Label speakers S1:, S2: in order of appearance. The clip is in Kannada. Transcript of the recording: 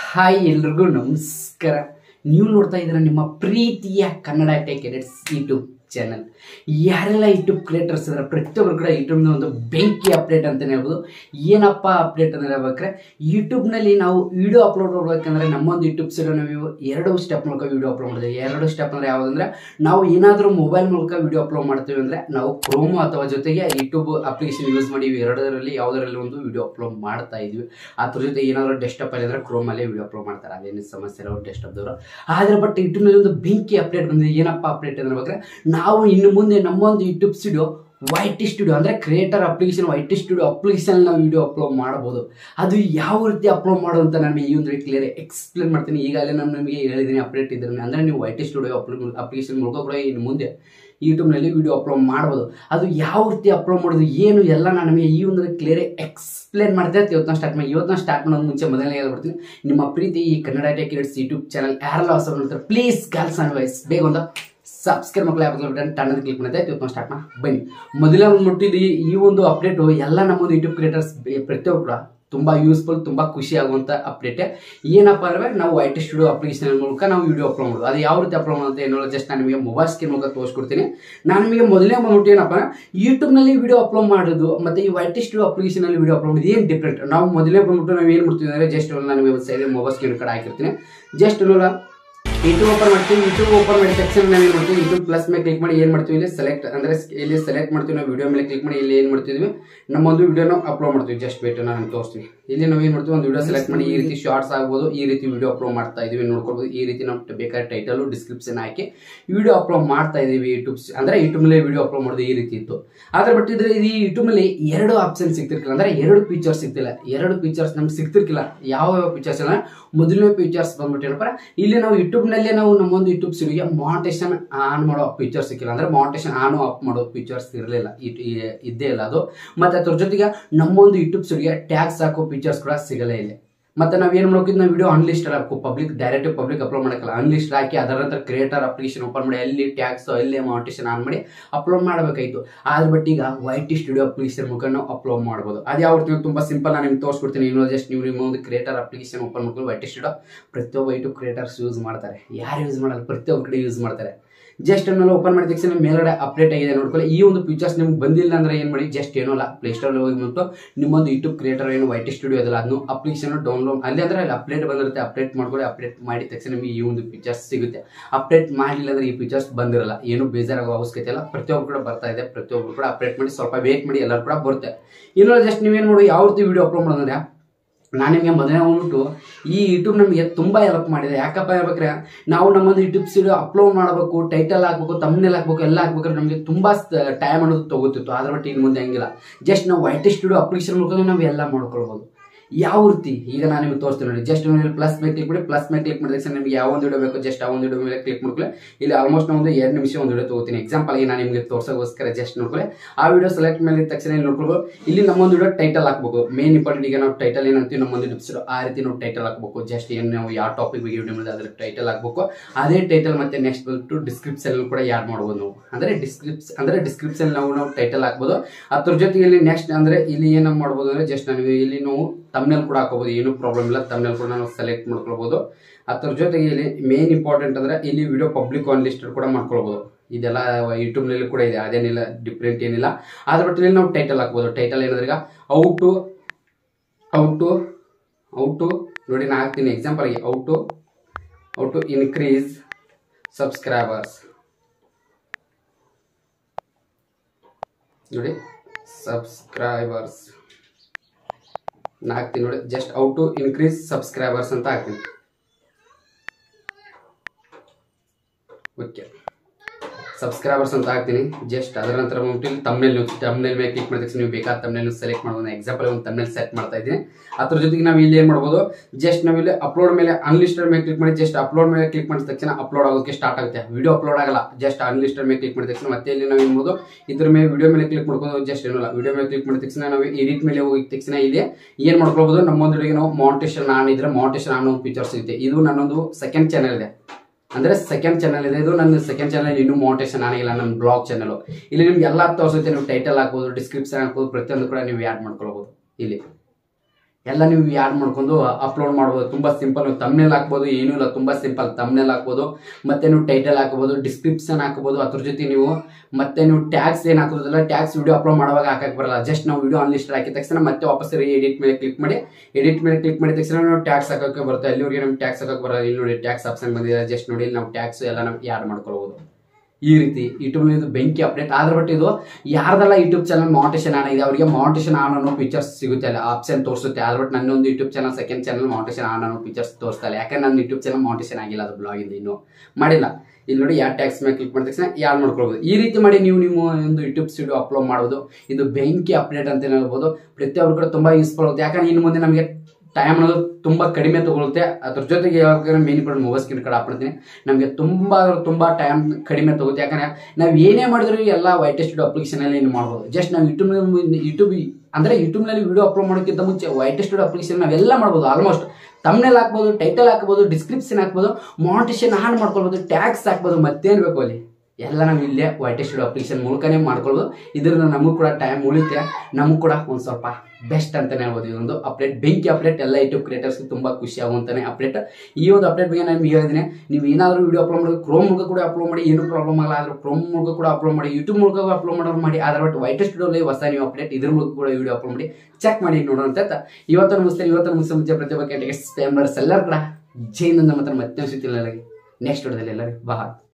S1: ಹಾಯ್ ಎಲ್ರಿಗೂ ನಮಸ್ಕಾರ ನೀವು ನೋಡ್ತಾ ಇದ್ದೀರಾ ನಿಮ್ಮ ಪ್ರೀತಿಯ Kannada tech edits YouTube channel ಯಾರೆಲ್ಲ ಯೂಟ್ಯೂಬ್ ಕ್ರಿಯೇಟರ್ಸ್ ಇದ್ದಾರೆ ಪ್ರತಿಯೊಬ್ಬರು ಕೂಡ ಯೂಟ್ಯೂಬ್ನ ಒಂದು ಬೆಂಕಿ ಅಪ್ಡೇಟ್ ಅಂತಲೇ ಹೇಳ್ಬೋದು ಏನಪ್ಪ ಅಪ್ಡೇಟ್ ಅಂದ್ರೆ ಹೇಳ್ಬೇಕ್ರೆ ಯೂಟ್ಯೂಬ್ನಲ್ಲಿ ನಾವು ವಿಡಿಯೋ ಅಪ್ಲೋಡ್ ಮಾಡ್ಬೇಕಂದ್ರೆ ನಮ್ಮೊಂದು ಯೂಟ್ಯೂಬ್ ಸೈಡ್ ನಾವು ಎರಡು ಸ್ಟೆಪ್ ಮೂಲಕ ವಿಡಿಯೋ ಅಪ್ಲೋಡ್ ಮಾಡಿದ್ವಿ ಎರಡು ಸ್ಟೆಪ್ ಅಂದ್ರೆ ಯಾವುದಂದ್ರೆ ನಾವು ಏನಾದರೂ ಮೊಬೈಲ್ ಮೂಲಕ ವಿಡಿಯೋ ಅಪ್ಲೋಡ್ ಮಾಡ್ತೀವಿ ಅಂದ್ರೆ ನಾವು ಕ್ರೋಮೋ ಅಥವಾ ಜೊತೆಗೆ ಯೂಟ್ಯೂಬ್ ಅಪ್ಲಿಕೇಶನ್ ಯೂಸ್ ಮಾಡಿ ಇವು ಎರಡರಲ್ಲಿ ಯಾವುದರಲ್ಲಿ ಒಂದು ವಿಡಿಯೋ ಅಪ್ಲೋಡ್ ಮಾಡ್ತಾ ಇದ್ವಿ ಅದ್ರ ಜೊತೆ ಏನಾದರೂ ಡೆಸ್ಕ್ಟಾಪ್ ಅಲ್ಲಿ ಅಂದ್ರೆ ಕ್ರೋಮಲ್ಲೇ ವಿಡಿಯೋ ಅಪ್ಲೋಡ್ ಮಾಡ್ತಾರೆ ಅದೇನು ಸಮಸ್ಯೆ ಇಲ್ಲ ಡೆಸ್ಕ್ಟಾಪ್ದವರು ಆದರೆ ಬಟ್ ಯೂಟ್ಯೂಬ್ನಲ್ಲಿ ಒಂದು ಬೆಂಕಿ ಅಪ್ಡೇಟ್ ಬಂದಿದೆ ಏನಪ್ಪ ಅಪ್ಡೇಟ್ ಅಂದ್ರೆ ಬೇಕಾದ್ರೆ ನಾವು ಇನ್ನು ಮುಂದೆ ನಮ್ಮೊಂದು ಯೂಟ್ಯೂಬ್ ಸ್ಟುಡಿಯೋ ವೈಟ್ ಸ್ಟುಡಿಯೋ ಅಂದರೆ creator application YT studio application ನಾವು ವಿಡಿಯೋ ಅಪ್ಲೋಡ್ ಮಾಡ್ಬೋದು ಅದು ಯಾವ ರೀತಿ ಅಪ್ಲೋಡ್ ಮಾಡೋದು ಅಂತ ನಾನು ಈ ಒಂದು ಕ್ಲಿಯರ್ ಎಕ್ಸ್ಪ್ಲೇನ್ ಮಾಡ್ತೀನಿ ಈಗಾಗಲೇ ನಾನು ನಿಮಗೆ ಹೇಳಿದ್ದೀನಿ ಅಪ್ಡೇಟ್ ಇದ್ರೆ ಅಂದರೆ ನೀವು ವೈಟ್ ಸ್ಟುಡಿಯೋ ಅಪ್ಲಿಕೇಶನ್ ಮೂಲಕ ಕೂಡ ಇನ್ನು ಮುಂದೆ ಯೂಟ್ಯೂಬ್ನಲ್ಲಿ ವಿಡಿಯೋ ಅಪ್ಲೋಡ್ ಮಾಡ್ಬೋದು ಅದು ಯಾವ ರೀತಿ ಅಪ್ಲೋಡ್ ಮಾಡೋದು ಏನು ಎಲ್ಲ ನಾನು ನಿಮಗೆ ಈ ಒಂದು ಕ್ಲಿಯರ್ ಎಕ್ಸ್ಪ್ಲೇನ್ ಮಾಡ್ತಾ ಇರ್ತೀವಿ ಇವತ್ತು ಸ್ಟಾರ್ಟ್ ಮಾಡಿ ಇವತ್ತು ಸ್ಟಾರ್ಟ್ ಮಾಡೋದು ಮುಂಚೆ ಮೊದಲನೇ ಹೇಳ್ಬಿಡ್ತೀನಿ ನಿಮ್ಮ ಪ್ರೀತಿ ಈ ಕನ್ನಡ ಟೆಕ್ ಯೂಟ್ಯೂಬ್ ಚಾನಲ್ ಯಾರೆಲ್ಲ ಹೊಸ ನೋಡ್ತಾರೆ ಪ್ಲೀಸ್ ಗರ್ಲ್ಸ್ ಅಂಡ್ ವೈಸ್ ಬೇಗ ಒಂದು ಸಬ್ಸ್ಕ್ರೈಬ್ ಮಕ್ಕಳು ಯಾವಾಗ ಬಟನ್ ಟಣ್ಣದ ಕ್ಲಿಕ್ ಮಾಡಿದೆ ಇವತ್ತು ಸ್ಟಾರ್ಟ್ ಮಾಡಿ ಬನ್ನಿ ಮೊದಲೇ ಒಂದು ಮುಟ್ಟಿದ್ದು ಈ ಒಂದು ಅಪ್ಡೇಟು ಎಲ್ಲ ನಮ್ಮೊಂದು ಯೂಟ್ಯೂಬ್ ಕ್ರಿಯೇಟರ್ಸ್ ಪ್ರತಿಯೊಬ್ಬರು ಕೂಡ ತುಂಬ ಯೂಸ್ಫುಲ್ ತುಂಬ ಖುಷಿ ಆಗುವಂಥ ಅಪ್ಡೇಟ್ ಏನಪ್ಪ ಅಂದರೆ ನಾವು ವೈಟ್ ಸ್ಟುಡಿಯೋ ಅಪ್ಲಿಕೇಶನ್ ಮೂಲಕ ನಾವು ವಿಡಿಯೋ ಅಪ್ಲೋಡ್ ಮಾಡೋದು ಅದು ಯಾವ ರೀತಿ ಅಪ್ಲೋಡ್ ಮಾಡೋದು ಏನೋ ಜಸ್ಟ್ ನಾನು ನಿಮಗೆ ಮೊಬೈಲ್ ಸ್ಕ್ರೀನ್ ಮೂಲಕ ತೋರಿಸ್ಕೊಡ್ತೀನಿ ನಾನು ನಿಮಗೆ ಮೊದಲನೇ ಬಂದ್ಬಿಟ್ಟು ಏನಪ್ಪ ಯೂಟ್ಯೂಬ್ನಲ್ಲಿ ವಿಡಿಯೋ ಅಪ್ಲೋಡ್ ಮಾಡೋದು ಮತ್ತು ಈ ವೈಟ್ ಸ್ಟುಡಿಯೋ ಅಪ್ಲಿಕೇಶನಲ್ಲಿ ವಿಡಿಯೋ ಅಪ್ಲೋಡ್ ಮಾಡೋದು ಏನು ಡಿಫ್ರೆಂಟ್ ನಾವು ಮೊದಲೇ ಬಂದ್ಬಿಟ್ಟು ನಾವು ಏನು ಮಾಡ್ತೀವಿ ಅಂದರೆ ಜಸ್ಟ್ ನಾನು ನಿಮಗೆ ಸೈಡ್ ಮೊಬೈಲ್ ಸ್ಕ್ರೀನ್ ಕಡೆ ಹಾಕಿರ್ತೀನಿ ಜಸ್ಟ್ ನೋಡ ಯೂಟ್ಯೂಬ್ ಓಪನ್ ಮಾಡ್ತೀವಿ ಯೂಟ್ಯೂಬ್ ಓಪನ್ ಮಾಡಿದ ತಕ್ಷಣ ನಾವು ಏನು ಮಾಡ್ತೀವಿ ಯೂಟ್ಯೂಬ್ ಪ್ಲಸ್ ಮೇಲೆ ಕ್ಲಿಕ್ ಮಾಡಿ ಏನು ಮಾಡ್ತೀವಿ ಇಲ್ಲಿ ಸೆಲೆಕ್ಟ್ ಅಂದರೆ ಇಲ್ಲಿ ಸೆಲೆಕ್ಟ್ ಮಾಡ್ತೀವಿ ನಾವು ವಿಡಿಯೋ ಮೇಲೆ ಕ್ಲಿಕ್ ಮಾಡಿ ಇಲ್ಲಿ ಏನು ಮಾಡ್ತಿದ್ವಿ ನಮ್ಮೊಂದು ವಿಡಿಯೋನ ಅಪ್ಲೋಡ್ ಮಾಡ್ತೀವಿ ಜಸ್ಟ್ ವೇಟ್ ನಾನು ತೋರಿಸ್ತೀವಿ ಇಲ್ಲಿ ನಾವು ಏನು ಮಾಡ್ತೀವಿ ಒಂದು ವಿಡಿಯೋ ಸೆಲೆಕ್ಟ್ ಮಾಡಿ ಈ ರೀತಿ ಶಾರ್ಟ್ಸ್ ಆಗ್ಬೋದು ಈ ರೀತಿ ವಿಡಿಯೋ ಅಪ್ಲೋಡ್ ಮಾಡ್ತಾ ಇದೀವಿ ನೋಡ್ಕೊಳ್ಬೋದು ಈ ರೀತಿ ನಾವು ಬೇಕಾದ್ರೆ ಟೈಟಲು ಡಿಸ್ಕ್ರಿಪ್ಷನ್ ಹಾಕಿ ವಿಡಿಯೋ ಅಪ್ಲೋಡ್ ಮಾಡ್ತಾ ಇದೀವಿ ಯೂಟ್ಯೂಬ್ ಅಂದರೆ ಯೂಟ್ಯೂಬ್ನಲ್ಲಿ ವಿಡಿಯೋ ಅಪ್ಲೋಡ್ ಮಾಡೋದು ಈ ರೀತಿ ಇತ್ತು ಆದರೆ ಬಟ್ ಇದ್ರೆ ಈ ಯೂಟ್ಯೂಬ್ನಲ್ಲಿ ಎರಡು ಆಪ್ಷನ್ ಸಿಗ್ತಿರ್ಕಿಲ್ಲ ಅಂದರೆ ಎರಡು ಫೀಚರ್ಸ್ ಸಿಗ್ತಿಲ್ಲ ಎರಡು ಫೀಚರ್ಸ್ ನಮ್ಗೆ ಸಿಗ್ತಿರ್ಕಿಲ್ಲ ಯಾವ ಯಾವ ಫೀಚರ್ಸ್ ಎಲ್ಲ ಮೊದಲನೇ ಫೀಚರ್ಸ್ ಬಂದ್ಬಿಟ್ಟು ಏನಪ್ಪ ಇಲ್ಲಿ ನಾವು ಯೂಟ್ಯೂಬ್ನಲ್ಲೇ ನಾವು ನಮ್ಮೊಂದು ಯೂಟ್ಯೂಬ್ ಸಿಡಿಗೆ ಮಾನಿಟೇಷನ್ ಆನ್ ಮಾಡೋ ಫೀಚರ್ಸ್ ಸಿಕ್ಕಿಲ್ಲ ಅಂದರೆ ಮಾನಿಟೇಷನ್ ಆನ್ ಆಫ್ ಮಾಡೋ ಫೀಚರ್ಸ್ ಇರಲಿಲ್ಲ ಇದ್ದೇ ಇಲ್ಲ ಅದು ಮತ್ತು ಅದ್ರ ಜೊತೆಗೆ ನಮ್ಮೊಂದು ಯೂಟ್ಯೂಬ್ ಸಿಡಿಗೆ ಟ್ಯಾಗ್ಸ್ ಹಾಕೋ ಫೀಚರ್ಸ್ ಕೂಡ ಸಿಗಲ್ಲ ಇಲ್ಲಿ ಮತ್ತೆ ನಾವು ಏನು ಮಾಡ್ಬೇಕು ನಾವು ವಿಡಿಯೋ ಅನ್ಲಿಸ್ಟ್ ಹಾಕೋ ಪಬ್ಲಿಕ್ ಡೈರೆಕ್ಟ್ ಪಬ್ಲಿಕ್ ಅಪ್ಲೋಡ್ ಮಾಡಕ್ಕಲ್ಲ ಅನ್ಲಿಸ್ಟ್ ಹಾಕಿ ಅದರ ನಂತರ ಕ್ರಿಯೇಟರ್ ಅಪ್ಲಿಕೇಶನ್ ಓಪನ್ ಮಾಡಿ ಎಲ್ಲಿ ಟ್ಯಾಗ್ಸ್ ಎಲ್ಲಿ ಮಾನಿಟೇಷನ್ ಆನ್ ಮಾಡಿ ಅಪ್ಲೋಡ್ ಮಾಡಬೇಕಾಯ್ತು ಆದ್ರೆ ಬಟ್ ಈಗ ವೈಟ್ ಸ್ಟುಡಿಯೋ ಅಪ್ಲಿಕೇಶನ್ ಮುಖ ನಾವು ಅಪ್ಲೋಡ್ ಮಾಡ್ಬೋದು ಅದು ಯಾವ ರೀತಿ ತುಂಬ ಸಿಂಪಲ್ ನಾನು ನಿಮ್ಗೆ ತೋರಿಸ್ಕೊಡ್ತೀನಿ ಇನ್ನೂ ಜಸ್ಟ್ ನೀವು ನಿಮ್ಮ ಒಂದು ಕ್ರಿಯೇಟರ್ ಅಪ್ಲಿಕೇಶನ್ ಓಪನ್ ಮಾಡ್ಕೊಂಡು ವೈಟ್ ಸ್ಟುಡಿಯೋ ಪ್ರತಿಯೊಬ್ಬ ಯೂಟ್ಯೂಬ್ ಕ್ರಿಯೇಟರ್ಸ್ ಯೂಸ್ ಮಾಡ್ತಾರೆ ಯಾರು ಯೂಸ್ ಮಾಡಲ್ಲ ಪ್ರತಿಯೊಬ್ಬ ಕಡೆ ಯೂಸ್ ಮಾಡ್ತಾರೆ ಜಸ್ಟ್ ಅನ್ನೆಲ್ಲ ಓಪನ್ ಮಾಡಿದ ತಕ್ಷಣ ಮೇಲ್ಗಡೆ ಅಪ್ಡೇಟ್ ಆಗಿದೆ ನೋಡ್ಕೊಳ್ಳಿ ಈ ಒಂದು ಫೀಚರ್ಸ್ ನಿಮ್ಗೆ ಬಂದಿಲ್ಲ ಅಂದ್ರೆ ಏನು ಮಾಡಿ ಜಸ್ಟ್ ಏನೋ ಅಲ್ಲ ಪ್ಲೇಸ್ಟೋರ್ ಹೋಗಿ ಬಂತು ನಿಮ್ಮೊಂದು ಯೂಟ್ಯೂಬ್ ಕ್ರಿಯೇಟರ್ ಏನು ವೈಟ್ ಸ್ಟುಡಿಯೋ ಅದಲ್ಲ ಅದನ್ನು ಅಪ್ಲಿಕೇಶನ್ ಡೌನ್ಲೋಡ್ ಅಲ್ಲಿ ಅಂದ್ರೆ ಅಲ್ಲಿ ಅಪ್ಡೇಟ್ ಬಂದಿರುತ್ತೆ ಅಪ್ಡೇಟ್ ಮಾಡ್ಕೊಳ್ಳಿ ಅಪ್ಡೇಟ್ ಮಾಡಿದ ತಕ್ಷಣ ನಿಮಗೆ ಈ ಒಂದು ಫೀಚರ್ಸ್ ಸಿಗುತ್ತೆ ಅಪ್ಡೇಟ್ ಮಾಡಲಿಲ್ಲ ಅಂದ್ರೆ ಈ ಫೀಚರ್ಸ್ ಬಂದಿರಲ್ಲ ಏನು ಬೇಜಾರಾಗೋ ಅವಶ್ಯಕತೆ ಇಲ್ಲ ಪ್ರತಿಯೊಬ್ಬರು ಕೂಡ ಬರ್ತಾ ಇದೆ ಪ್ರತಿಯೊಬ್ಬರು ಕೂಡ ಅಪ್ಡೇಟ್ ಮಾಡಿ ಸ್ವಲ್ಪ ವೇಟ್ ಮಾಡಿ ಎಲ್ಲರೂ ಕೂಡ ಬರುತ್ತೆ ಇನ್ನೊಂದು ಜಸ್ಟ್ ನೀವೇನು ಮಾಡಿ ಯಾವ ರೀತಿ ವಿಡಿಯೋ ಅಪ್ಲೋಡ್ ಮಾಡೋದಂದ್ರೆ ನಾನು ನಿಮಗೆ ಮೊದಲೇ ಹೋಗ್ಬಿಟ್ಟು ಈ ಯೂಟ್ಯೂಬ್ ನಮಗೆ ತುಂಬ ಹೆಲ್ಪ್ ಮಾಡಿದೆ ಯಾಕಪ್ಪ ಹೇಳ್ಬೇಕ್ರೆ ನಾವು ನಮ್ಮೊಂದು ಯೂಟ್ಯೂಬ್ ಸಿಡಿಯೋ ಅಪ್ಲೋಡ್ ಮಾಡಬೇಕು ಟೈಟಲ್ ಹಾಕ್ಬೇಕು ತಮ್ಮನೇಲಿ ಹಾಕ್ಬೇಕು ಎಲ್ಲ ಹಾಕ್ಬೇಕಾದ್ರೆ ನಮಗೆ ತುಂಬ ಟೈಮ್ ಅನ್ನೋದು ತಗೋತಿತ್ತು ಅದ್ರ ಬಟ್ ಇನ್ನು ಮುಂದೆ ಹಂಗಿಲ್ಲ ಜಸ್ಟ್ ನಾವು ವೈಟ್ ಸ್ಟುಡಿಯೋ ಅಪ್ಲಿಕೇಶನ್ ಮೂಲಕ ನಾವು ಎಲ್ಲ ಮಾಡ್ಕೊಳ್ಬೋದು ಯಾವ ರೀತಿ ಈಗ ನಾನು ನಿಮಗೆ ತೋರಿಸ್ತೀನಿ ನೋಡಿ ಜಸ್ಟ್ ನೀವು ಪ್ಲಸ್ ಮೇಲೆ ಕ್ಲಿಕ್ ಮಾಡಿ ಪ್ಲಸ್ ಮೇಲೆ ಕ್ಲಿಕ್ ಮಾಡಿದ ತಕ್ಷಣ ನಿಮಗೆ ಯಾವ ಒಂದು ವಿಡಿಯೋ ಬೇಕು ಜಸ್ಟ್ ಆ ಒಂದು ವಿಡಿಯೋ ಮೇಲೆ ಕ್ಲಿಕ್ ಮಾಡ್ಕೊಳ್ಳಿ ಇಲ್ಲಿ ಆಲ್ಮೋಸ್ಟ್ ನಾವು ಒಂದು ಎರಡು ನಿಮಿಷ ಒಂದು ವಿಡಿಯೋ ತಗೋತೀನಿ ಎಕ್ಸಾಂಪಲ್ ಆಗಿ ನಾನು ನಿಮಗೆ ತೋರ್ಸೋಗೋಸ್ಕರ ಜಸ್ಟ್ ನೋಡ್ಕೊಳ್ಳಿ ಆ ವಿಡಿಯೋ ಸೆಲೆಕ್ಟ್ ಮಾಡಿದ ತಕ್ಷಣ ಇಲ್ಲಿ ನೋಡ್ಕೊಳ್ಬೋದು ಇಲ್ಲಿ ನಮ್ಮೊಂದು ವಿಡಿಯೋ ಟೈಟಲ್ ಹಾಕ್ಬೇಕು ಮೇನ್ ಇಂಪಾರ್ಟೆಂಟ್ ಈಗ ನಾವು ಟೈಟಲ್ ಏನಂತೀವಿ ನಮ್ಮೊಂದು ಡಿಪ್ಸ್ ಆ ರೀತಿ ನಾವು ಟೈಟಲ್ ಹಾಕ್ಬೇಕು ಜಸ್ಟ್ ಏನು ನಾವು ಯಾವ ಟಾಪಿಕ್ ಬಗ್ಗೆ ವಿಡಿಯೋ ಮಾಡಿದ್ರೆ ಅದ್ರ ಟೈಟಲ್ ಹಾಕ್ಬೇಕು ಅದೇ ಟೈಟಲ್ ಮತ್ತೆ ನೆಕ್ಸ್ಟ್ ಬಂದು ಡಿಸ್ಕ್ರಿಪ್ಷನ್ ಕೂಡ ಯಾಡ್ ಮಾಡ್ಬೋದು ನಾವು ಅಂದರೆ ಡಿಸ್ಕ್ರಿಪ್ಸ್ ಅಂದರೆ ಡಿಸ್ಕ್ರಿಪ್ಷನ್ ನಾವು ನಾವು ಟೈಟಲ್ ಹಾಕ್ಬೋದು ಅದ್ರ ಜೊತೆಗೆ ಇಲ್ಲಿ ನೆಕ್ಸ್ಟ್ ಅಂದರೆ ಇಲ್ಲಿ ಏನು ಮಾಡ್ಬೋದು ಅಂದರೆ ಜಸ್ಟ್ ನನಗೆ ಇಲ್ಲಿ ನಾವು ತಮ್ನೆಲ್ ಕೂಡ ಹಾಕೋಬೋದು ಏನು ಪ್ರಾಬ್ಲಮ್ ಇಲ್ಲ ತಮ್ನೆಲ್ ಕೂಡ ನಾವು ಸೆಲೆಕ್ಟ್ ಮಾಡ್ಕೊಳ್ಬೋದು ಅದ್ರ ಜೊತೆಗೆ ಇಲ್ಲಿ ಮೇನ್ ಇಂಪಾರ್ಟೆಂಟ್ ಅಂದರೆ ಇಲ್ಲಿ ವಿಡಿಯೋ ಪಬ್ಲಿಕ್ ಆನ್ ಲಿಸ್ಟೆಡ್ ಕೂಡ ಮಾಡ್ಕೊಳ್ಬೋದು ಇದೆಲ್ಲ ಯೂಟ್ಯೂಬ್ನಲ್ಲಿ ಕೂಡ ಇದೆ ಅದೇನಿಲ್ಲ ಡಿಫ್ರೆಂಟ್ ಏನಿಲ್ಲ ಅದ್ರ ಬಟ್ ಇಲ್ಲಿ ನಾವು ಟೈಟಲ್ ಹಾಕ್ಬೋದು ಟೈಟಲ್ ಏನಂದ್ರೆ ಈಗ ಔಟು ಔಟು ಔಟು ನೋಡಿ ನಾನು ಹಾಕ್ತೀನಿ ಎಕ್ಸಾಂಪಲ್ಗೆ ಔಟು ಔಟು ಇನ್ಕ್ರೀಸ್ ಸಬ್ಸ್ಕ್ರೈಬರ್ಸ್ ನೋಡಿ ಸಬ್ಸ್ಕ್ರೈಬರ್ಸ್ ನಾ ಹಾಕ್ತೀನಿ ನೋಡಿ ಜಸ್ಟ್ ಔ ಟು ಇನ್ಕ್ರೀಸ್ ಸಬ್ಸ್ಕ್ರೈಬರ್ಸ್ ಅಂತ ಹಾಕ್ತೀನಿ ಓಕೆ ಸಬ್ಸ್ಕ್ರೈಬರ್ಸ್ ಅಂತ ಹಾಕ್ತೀನಿ ಜಸ್ಟ್ ಅದರ ನಂತರ ಬಂದ್ಬಿಟ್ಟು ಇಲ್ಲಿ ತಮ್ನೆಲ್ ತಮ್ನೆಲ್ ಮೇಲೆ ಕ್ಲಿಕ್ ಮಾಡಿದ ತಕ್ಷಣ ನೀವು ಬೇಕಾದ ತಮ್ನೆಲ್ ಸೆಲೆಕ್ಟ್ ಮಾಡ್ಬೋದು ಎಕ್ಸಾಂಪಲ್ ಒಂದು ತಮ್ನೆಲ್ ಸೆಟ್ ಮಾಡ್ತಾ ಇದ್ದೀನಿ ಅದ್ರ ಜೊತೆಗೆ ನಾವು ಇಲ್ಲಿ ಏನು ಮಾಡ್ಬೋದು ಜಸ್ಟ್ ನಾವು ಇಲ್ಲಿ ಅಪ್ಲೋಡ್ ಮೇಲೆ ಅನ್ಲಿಸ್ಟೆಡ್ ಮೇಲೆ ಕ್ಲಿಕ್ ಮಾಡಿ ಜಸ್ಟ್ ಅಪ್ಲೋಡ್ ಮೇಲೆ ಕ್ಲಿಕ್ ಮಾಡಿದ ತಕ್ಷಣ ಅಪ್ಲೋಡ್ ಆಗೋಕ್ಕೆ ಸ್ಟಾರ್ಟ್ ಆಗುತ್ತೆ ವಿಡಿಯೋ ಅಪ್ಲೋಡ್ ಆಗಲ್ಲ ಜಸ್ಟ್ ಅನ್ಲಿಸ್ಟೆಡ್ ಮೇಲೆ ಕ್ಲಿಕ್ ಮಾಡಿದ ತಕ್ಷಣ ಮತ್ತೆ ಇಲ್ಲಿ ನಾವು ಏನು ಮಾಡ್ಬೋದು ಇದ್ರ ಮೇಲೆ ವಿಡಿಯೋ ಮೇಲೆ ಕ್ಲಿಕ್ ಮಾಡ್ಬೋದು ಜಸ್ಟ್ ಏನಲ್ಲ ವಿಡಿಯೋ ಮೇಲೆ ಕ್ಲಿಕ್ ಮಾಡಿದ ತಕ್ಷಣ ನಾವು ಎಡಿಟ್ ಮೇಲೆ ಹೋಗಿದ ತಕ್ಷಣ ಇಲ್ಲಿ ಏನು ಮಾಡ್ಕೊಳ್ಬೋದು ನಮ್ಮೊಂದಿಗೆ ನಾವು ಮಾನಿಟೇಷನ್ ಆನ್ ಇದ್ರೆ ಮಾನಿಟೇಷನ್ ಆನ್ ಒಂದು ಫೀಚರ್ ಸಿಗುತ್ತೆ ಇದು ನನ್ನೊಂದು ಸೆಕೆಂಡ್ ಚಾನಲ್ ಇದೆ ಅಂದ್ರೆ ಸೆಕೆಂಡ್ ಚಾನಲ್ ಇದೆ ಇದು ನನ್ನ ಸೆಕೆಂಡ್ ಚಾನಲ್ ಇನ್ನೂ ಮೋಟೇಷನ್ ಆಗಿಲ್ಲ ನನ್ನ ಬ್ಲಾಗ್ ಚಾನಲ್ ಇಲ್ಲಿ ನಿಮ್ಗೆ ಎಲ್ಲ ತೋರಿಸುತ್ತೆ ನೀವು ಟೈಟಲ್ ಹಾಕ್ಬೋದು ಡಿಸ್ಕ್ರಿಪ್ಷನ್ ಹಾಕ್ಬೋದು ಪ್ರತಿಯೊಂದು ಕೂಡ ನೀವು ಆ್ಯಡ್ ಮಾಡ್ಕೊಳ್ಬೋದು ಇಲ್ಲಿ ಎಲ್ಲ ನೀವು ಯಾಡ್ ಮಾಡ್ಕೊಂಡು ಅಪ್ಲೋಡ್ ಮಾಡ್ಬೋದು ತುಂಬ ಸಿಂಪಲ್ ನೀವು ತಮ್ನೇಲ್ ಹಾಕ್ಬೋದು ಏನೂ ಇಲ್ಲ ತುಂಬ ಸಿಂಪಲ್ ತಮ್ನೇಲ್ ಹಾಕ್ಬೋದು ಮತ್ತೆ ನೀವು ಟೈಟಲ್ ಹಾಕ್ಬೋದು ಡಿಸ್ಕ್ರಿಪ್ಷನ್ ಹಾಕ್ಬೋದು ಅದ್ರ ಜೊತೆ ನೀವು ಮತ್ತೆ ನೀವು ಟ್ಯಾಕ್ಸ್ ಏನು ಹಾಕೋದಿಲ್ಲ ಟ್ಯಾಕ್ಸ್ ವಿಡಿಯೋ ಅಪ್ಲೋಡ್ ಮಾಡುವಾಗ ಹಾಕಕ್ಕೆ ಬರಲ್ಲ ಜಸ್ಟ್ ನಾವು ವಿಡಿಯೋ ಆನ್ ಲಿಸ್ಟ್ ಹಾಕಿದ ತಕ್ಷಣ ಮತ್ತೆ ವಾಪಸ್ ಎಡಿಟ್ ಮೇಲೆ ಕ್ಲಿಕ್ ಮಾಡಿ ಎಡಿಟ್ ಮೇಲೆ ಕ್ಲಿಕ್ ಮಾಡಿದ ತಕ್ಷಣ ನಾವು ಟ್ಯಾಕ್ಸ್ ಹಾಕೋಕೆ ಬರುತ್ತೆ ಅಲ್ಲಿವರೆಗೆ ನಮ್ಗೆ ಟ್ಯಾಕ್ಸ್ ಹಾಕಕ್ಕೆ ಬರಲ್ಲ ಇಲ್ಲಿ ನೋಡಿ ಟ್ಯಾಕ್ಸ್ ಆಪ್ಷನ್ ಬಂದಿದೆ ಜಸ್ಟ್ ನೋಡಿ ಇಲ್ಲಿ ನಾವು ಟ್ಯಾಕ್ಸ್ ಎಲ್ಲ ನಾವು ಯಾಡ್ ಮಾಡ್ಕೊಳ್ಬೋದು ಈ ರೀತಿ ಯೂಟ್ಯೂಬ್ ಇದು ಬೆಂಕಿ ಅಪ್ಡೇಟ್ ಆದ್ರೆ ಬಟ್ ಇದು ಯಾರ್ದೆಲ್ಲ ಯೂಟ್ಯೂಬ್ ಚಾನಲ್ ಮಾನಿಟೇಷನ್ ಆನ್ ಇದೆ ಅವರಿಗೆ ಮಾನಿಟೇಷನ್ ಆನ್ ಅನ್ನೋ ಫೀಚರ್ಸ್ ಸಿಗುತ್ತೆ ಅಲ್ಲಿ ಆಪ್ಷನ್ ತೋರಿಸುತ್ತೆ ಆದ್ರೆ ಬಟ್ ನನ್ನೊಂದು YouTube channel second channel monetization on ಅನ್ನೋ ಫೀಚರ್ಸ್ ತೋರಿಸ್ತಾ ಇಲ್ಲ ಯಾಕಂದ್ರೆ ನನ್ನ ಯೂಟ್ಯೂಬ್ ಚಾನಲ್ ಮಾನಿಟೇಷನ್ ಆಗಿಲ್ಲ ಅದು ಬ್ಲಾಗ್ ಇಂದ ಇನ್ನು ಮಾಡಿಲ್ಲ ಇಲ್ಲಿ ನೋಡಿ ಯಾವ ಟ್ಯಾಕ್ಸ್ ಮೇಲೆ ಕ್ಲಿಕ್ ಮಾಡಿದ ತಕ್ಷಣ ಯಾರು ಮಾಡ್ಕೊಳ್ಬೋದು ಈ ರೀತಿ ಮಾಡಿ ನೀವು ನಿಮ್ಮ ಒಂದು ಯೂಟ್ಯೂಬ್ ಸ್ಟುಡಿಯೋ ಅಪ್ಲೋಡ್ ಮಾಡ್ಬೋದು ಇದು ಬೆಂಕಿ ಅಪ್ಡೇಟ್ ಅಂತ ಹೇಳ್ಬೋದು ಪ್ರತಿಯೊಬ್ಬರು ಕೂಡ ತುಂಬಾ ಯೂಸ್ಫುಲ್ ಆಗುತ್ತೆ ಯಾಕಂದ್ರೆ ಇನ್ನು ಮುಂದೆ ನಮಗೆ ಟೈಮ್ ಅನ್ನೋದು ತುಂಬಾ ಕಡಿಮೆ ತಗೊಳುತ್ತೆ ಅದ್ರ ಜೊತೆಗೆ ಯಾವಾಗ ಮೇನ್ ಕೂಡ ಮೊಬೈಲ್ ಸ್ಕ್ರೀನ್ ಕಡೆ ಹಾಕ್ಬಿಡ್ತೀನಿ ನಮಗೆ ತುಂಬಾ ಅಂದ್ರೆ ತುಂಬಾ ಟೈಮ್ ಕಡಿಮೆ ತಗುತ್ತೆ ಯಾಕಂದ್ರೆ ನಾವು ಏನೇ ಮಾಡಿದ್ರು ಎಲ್ಲ ವೈಟ್ ಸ್ಟುಡಿಯೋ ಅಪ್ಲಿಕೇಶನ್ ಅಲ್ಲಿ ಏನು ಮಾಡ್ಬೋದು ಜಸ್ಟ್ ನಾವು ಯೂಟ್ಯೂಬ್ ಯೂಟ್ಯೂಬ್ ಅಂದ್ರೆ ಯೂಟ್ಯೂಬ್ ನಲ್ಲಿ ವಿಡಿಯೋ ಅಪ್ಲೋಡ್ ಮಾಡೋಕ್ಕಿಂತ ಮುಂಚೆ ವೈಟ್ ಸ್ಟುಡಿಯೋ ಅಪ್ಲಿಕೇಶನ್ ನಾವೆಲ್ಲ ಮಾಡ್ಬೋದು ಆಲ್ಮೋಸ್ಟ್ ತಮ್ನೆಲ್ ಹಾಕ್ಬೋದು ಟೈಟಲ್ ಹಾಕ್ಬೋದು ಡಿಸ್ಕ್ರಿಪ್ಷನ್ ಹಾಕ್ಬೋದು ಮಾನಿಟೇಷನ್ ಆನ್ ಮಾಡ್ಕೊಳ್ಬೋದು ಟ್ಯಾಕ್ಸ್ ಹಾಕ್ಬೋದು ಮತ್ತೇನು ಬೇಕು ಅಲ್ಲಿ ಎಲ್ಲ ನಾವು ಇಲ್ಲೇ ವೈಟ್ ಸ್ಟುಡಿಯೋ ಅಪ್ಲಿಕೇಶನ್ ಮೂಲಕನೇ ಮಾಡ್ಕೊಳ್ಬೋದು ಇದರಿಂದ ನಮಗೂ ಕೂಡ ಟೈಮ್ ಉಳಿತೆ ನಮಗೂ ಕೂಡ ಒಂದು ಸ್ವಲ್ಪ ಬೆಸ್ಟ್ ಅಂತಾನೆ ಹೇಳ್ಬೋದು ಇದೊಂದು ಅಪ್ಡೇಟ್ ಬೆಂಕಿ ಅಪ್ಡೇಟ್ ಎಲ್ಲ ಯೂಟ್ಯೂಬ್ ಕ್ರಿಯೇಟರ್ಸ್ಗೆ ತುಂಬ ಖುಷಿ ಆಗುವಂತಾನೆ ಅಪ್ಡೇಟ್ ಈ ಒಂದು ಅಪ್ಡೇಟ್ ಬಗ್ಗೆ ನಾನು ಹೇಳಿದ್ದೀನಿ ನೀವು ಏನಾದರೂ ವಿಡಿಯೋ ಅಪ್ಲೋಡ್ ಮಾಡಿ ಕ್ರೋಮ್ ಮೂಲಕ ಕೂಡ ಅಪ್ಲೋಡ್ ಮಾಡಿ ಏನು ಪ್ರಾಬ್ಲಮ್ ಆಗಲ್ಲ ಆದ್ರೆ ಕ್ರೋಮ್ ಮೂಲಕ ಕೂಡ ಅಪ್ಲೋಡ್ ಮಾಡಿ ಯೂಟ್ಯೂಬ್ ಮೂಲಕ ಅಪ್ಲೋಡ್ ಮಾಡೋರು ಮಾಡಿ ಆದ್ರೆ ಬಟ್ ವೈಟ್ ಸ್ಟುಡಿಯೋಲಿ ಹೊಸ ನೀವು ಅಪ್ಡೇಟ್ ಇದ್ರ ಮೂಲಕ ಕೂಡ ವಿಡಿಯೋ ಅಪ್ಲೋಡ್ ಮಾಡಿ ಚೆಕ್ ಮಾಡಿ ನೋಡೋಣ ಅಂತ ಇವತ್ತು ಮುಗಿಸ್ತೇನೆ ಇವತ್ತು ಮುಗಿಸ ಮುಂಚೆ ಪ್ರತಿಯೊಬ್ಬ ಕ್ಯಾಟಗರಿ ಸ್ಪೇಮರ್ಸ್ ಎಲ್ಲರೂ ಕೂಡ ಜೈನಂದ ಮಾತ್ರ ಮತ್ತೆ ಸಿಗ್ತಿಲ್ಲ ನೆಕ್ಸ್ಟ್ ವಿಡಿಯೋದಲ್ಲಿ ಎಲ್ಲರೂ ಬಾ